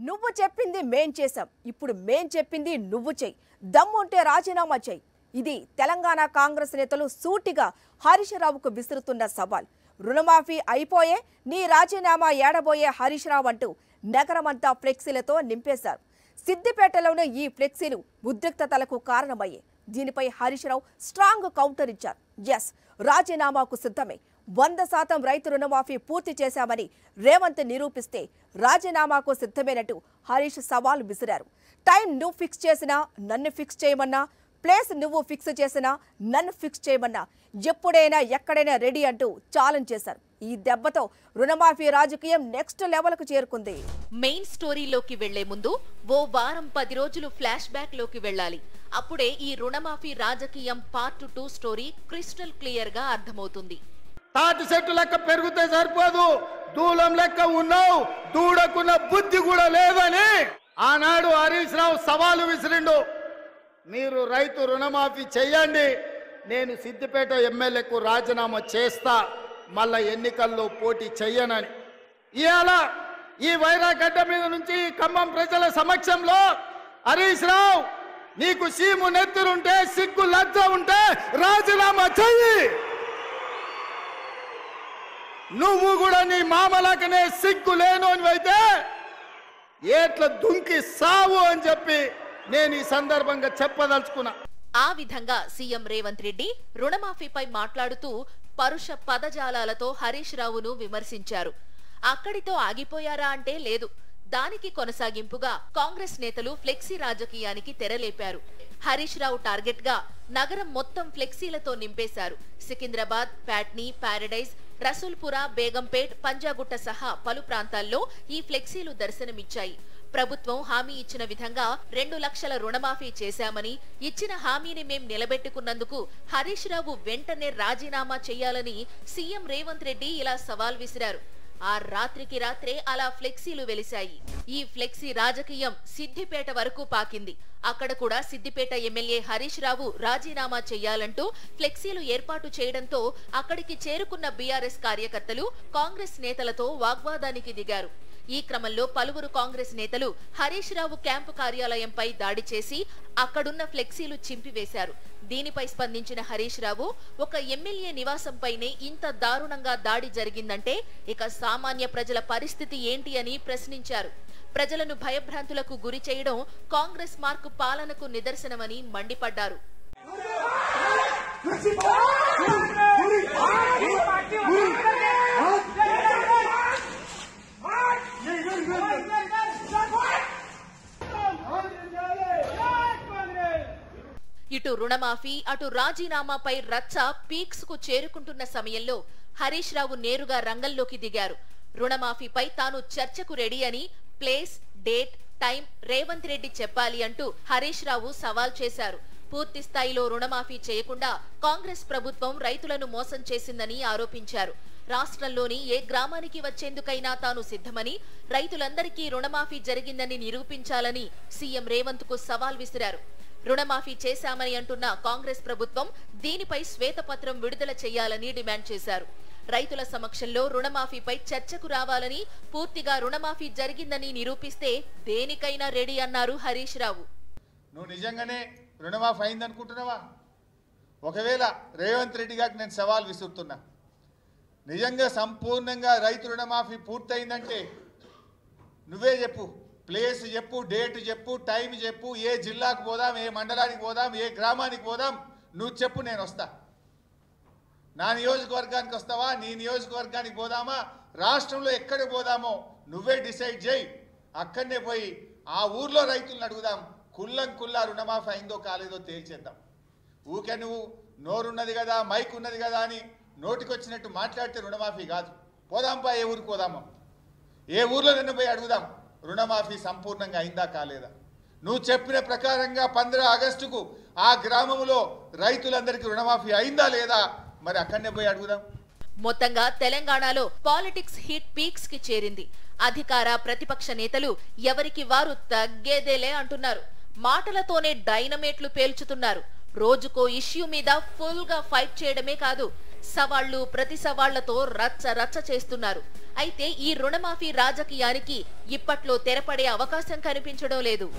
నువ్వు చెప్పింది మేం చేశాం ఇప్పుడు మేం చెప్పింది నువ్వు చెయ్యి దమ్ముంటే రాజీనామా చెయ్యి ఇది తెలంగాణ కాంగ్రెస్ నేతలు సూటిగా హరీష్ రావుకు విసురుతున్న సవాల్ రుణమాఫీ అయిపోయే నీ రాజీనామా ఏడబోయే హరీష్ రావు అంటూ నగరమంతా ఫ్లెక్సీలతో నింపేశారు సిద్దిపేటలోనే ఈ ఫ్లెక్సీలు ఉద్రిక్తతలకు కారణమయ్యాయి దీనిపై హరీష్ రావు స్ట్రాంగ్ కౌంటర్ ఇచ్చారు ఎస్ రాజీనామాకు సిద్ధమే వంద శాతం రైతు రుణమాఫీ పూర్తి చేశామని రేవంత్ నిరూపిస్తే రాజీనామాకు సిద్ధమేనట్టు హరీష్ సవాల్ విసిరారు టైం నువ్వు ఫిక్స్ చేసినా నన్ను ఫిక్స్ చేయమన్నా ప్లేస్ నువ్వు ఫిక్స్ చేసినా నన్ను ఫిక్స్ చేయమన్నా ఎప్పుడైనా ఎక్కడైనా రెడీ అంటూ ఛాలెంజ్ చేశారు ఈ దెబ్బతో రుణమాఫీ రాజకీయం నెక్స్ట్ లెవెల్కు చేరుకుంది మెయిన్ స్టోరీలోకి వెళ్లే ముందు ఓ వారం పది రోజులు ఫ్లాష్ బ్యాక్ లోకి వెళ్ళాలి అప్పుడే ఈ రుణమాఫీ రాజకీయం part two story crystal clear గా అర్థమవుతుంది తాటి చెట్టు లెక్క పెరిగితే సరిపోదు దూలం లెక్క ఉన్నావు దూడకున్న బుద్ధి కూడా లేదని ఆనాడు హరీష్ రావు సవాలు విసిరిండు మీరు రైతు రుణమాఫీ చెయ్యండి నేను సిద్దిపేట ఎమ్మెల్యేకు రాజీనామా చేస్తా మళ్ళా ఎన్నికల్లో పోటీ చెయ్యనని ఇవాళ ఈ వైరాగడ్డ మీద నుంచి ఈ ఖమ్మం ప్రజల సమక్షంలో హరీష్ రావు నీకు సీము నెత్తురుంటే సిగ్గు లజ్జ ఉంటే రాజీనామా చెయ్యి నువ్వు కూడా నీ మామలకనే సిగ్గు లేను అని అయితే ఏట్ల దుంకి సావు అని చెప్పి నేను ఈ సందర్భంగా చెప్పదలుచుకున్నా ఆ విధంగా సీఎం రేవంత్ రెడ్డి రుణమాఫీపై మాట్లాడుతూ పరుష పదజాలాలతో హరీష్ రావును విమర్శించారు అక్కడితో ఆగిపోయారా అంటే లేదు దానికి కొనసాగింపుగా కాంగ్రెస్ నేతలు ఫ్లెక్సీ రాజకీయానికి తెరలేపారు హరీష్ రావు టార్గెట్ గా నగరం మొత్తం ఫ్లెక్సీలతో నింపేశారు సికింద్రాబాద్ ప్యాట్నీ పారడైజ్ రసూల్పుర బేగంపేట్ పంజాగుట్ట సహా పలు ప్రాంతాల్లో ఈ ఫ్లెక్సీలు దర్శనమిచ్చాయి ప్రభుత్వం హామీ ఇచ్చిన విధంగా రెండు లక్షల రుణమాఫీ చేశామని ఇచ్చిన హామీని మేం నిలబెట్టుకున్నందుకు హరీష్ రావు వెంటనే రాజీనామా చేయాలని సీఎం రేవంత్ రెడ్డి ఇలా సవాల్ విసిరారు ఆ రాత్రికి రాత్రే అలా ఫ్లెక్సీలు వెలిశాయి ఈ ఫ్లెక్సీ రాజకీయం సిద్దిపేట వరకు పాకింది అక్కడ కూడా సిద్దిపేట ఎమ్మెల్యే హరీష్ రావు రాజీనామా చేయాలంటూ ఫ్లెక్సీలు ఏర్పాటు చేయడంతో అక్కడికి చేరుకున్న బీఆర్ఎస్ కార్యకర్తలు కాంగ్రెస్ నేతలతో వాగ్వాదానికి దిగారు ఈ క్రమంలో పలువురు కాంగ్రెస్ నేతలు హరీష్ రావు క్యాంపు కార్యాలయంపై దాడి చేసి అక్కడున్న ఫ్లెక్సీలు చింపివేశారు దీనిపై స్పందించిన హరీష్ రావు ఒక ఎమ్మెల్యే నివాసంపైనే ఇంత దారుణంగా దాడి జరిగిందంటే ఇక సామాన్య ప్రజల పరిస్థితి ఏంటి అని ప్రశ్నించారు ప్రజలను భయభ్రాంతులకు గురి చేయడం కాంగ్రెస్ మార్కు పాలనకు నిదర్శనమని మండిపడ్డారు ఇటు రుణమాఫీ అటు రాజీనామాపై రచ్చ పీక్స్ కు చేరుకుంటున్న సమయంలో హరీష్ రావు నేరుగా రంగంలోకి దిగారు రుణమాఫీపై తాను చర్చకు రెడీ అని place date time Revanth Reddy చెప్పాలి అంటూ హరీష్ రావు సవాల్ చేశారు పూర్తి స్థాయిలో రుణమాఫీ చేయకుండా కాంగ్రెస్ ప్రభుత్వం రైతులను మోసం చేసిందని ఆరోపించారు రాష్ట్రంలోని ఏ గ్రామానికి వచ్చేందుకైనా తాను సిద్ధమని రైతులందరికీ రుణమాఫీ జరిగిందని నిరూపించాలని సీఎం రేవంత్ కు సవాల్ విసిరారు రుణమాఫీ చేశామని అంటున్న కాంగ్రెస్ ప్రభుత్వం దీనిపై శ్వేతపత్రం విడుదల చేయాలని డిమాండ్ చేశారు రైతుల సమక్షంలో రుణమాఫీపై చర్చకు రావాలని పూర్తిగా రుణమాఫీ జరిగిందని నిరూపిస్తే దేనికైనా రెడీ అన్నారు హరీష్ రావు నువ్వు నిజంగానే రుణమాఫీ అయింది అనుకుంటున్నావా ఒకవేళ రేవంత్ రెడ్డి గారికి నేను సవాల్ విసురుతున్నా నిజంగా సంపూర్ణంగా రైతు రుణమాఫీ పూర్తయిందంటే నువ్వే చెప్పు ప్లేస్ చెప్పు డేట్ చెప్పు టైం చెప్పు ఏ జిల్లాకు పోదాం ఏ మండలానికి పోదాం ఏ గ్రామానికి పోదాం నువ్వు చెప్పు నేను వస్తా నా నియోజకవర్గానికి వస్తావా నీ నియోజకవర్గానికి పోదామా రాష్ట్రంలో ఎక్కడికి పోదామో నువ్వే డిసైడ్ చేయి అక్కడనే పోయి ఆ ఊర్లో రైతులను అడుగుదాం కుల్లం కుల్లా రుణమాఫీ అయిందో కాలేదో తేల్చేద్దాం ఊకే నువ్వు నోరున్నది కదా మైక్ ఉన్నది కదా అని నోటికొచ్చినట్టు మాట్లాడితే రుణమాఫీ కాదు పోదాంపా ఏ ఊరికి పోదామా ఏ ఊర్లో నిన్న పోయి అడుగుదాం రుణమాఫీ సంపూర్ణంగా అయిందా కాలేదా నువ్వు చెప్పిన ప్రకారంగా పంద్ర ఆగస్టుకు ఆ గ్రామంలో రైతులందరికీ రుణమాఫీ అయిందా లేదా మరి అక్కడనే పోయి అడుగుదాం మొత్తంగా తెలంగాణలో పాలిటిక్స్ హీట్ పీక్స్ కి చేరింది అధికార ప్రతిపక్ష నేతలు ఎవరికి వారు తగ్గేదేలే అంటున్నారు మాటలతోనే డైనమేట్లు పేల్చుతున్నారు రోజుకో ఇష్యూ మీద ఫుల్ గా ఫైట్ చేయడమే కాదు సవాళ్లు ప్రతి సవాళ్లతో రచ్చ రచ్చ చేస్తున్నారు అయితే ఈ రుణమాఫీ రాజకీయానికి ఇప్పట్లో తెరపడే అవకాశం కనిపించడం లేదు